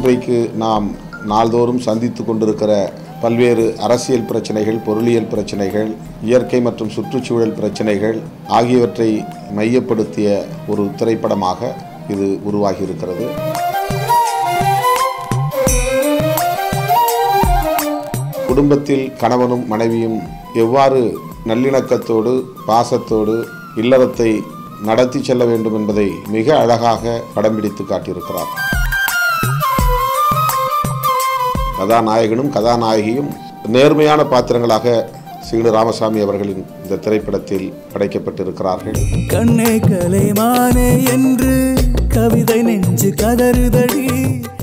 இன்றைக்கு நாம் நாள்தோறும் சந்தித்து கொண்டிருக்கிற பல்வேறு அரசியல் பிரச்சனைகள் பொருளியல் பிரச்சனைகள் இயற்கை மற்றும் சுற்றுச்சூழல் பிரச்சனைகள் ஆகியவற்றை மையப்படுத்திய ஒரு திரைப்படமாக இது உருவாகி இருக்கிறது குடும்பத்தில் கணவனும் மனைவியும் எவ்வாறு நல்லிணக்கத்தோடு பாசத்தோடு இல்லறத்தை நடத்தி செல்ல வேண்டும் என்பதை மிக அழகாக படம் பிடித்து காட்டியிருக்கிறார் கதாநாயகனும் கதாநாயகியும் நேர்மையான பாத்திரங்களாக சீனு ராமசாமி அவர்களின் இந்த திரைப்படத்தில் படைக்கப்பட்டிருக்கிறார்கள் கண்ணே கலைமானே என்று கவிதை நெஞ்சு கதறுதடி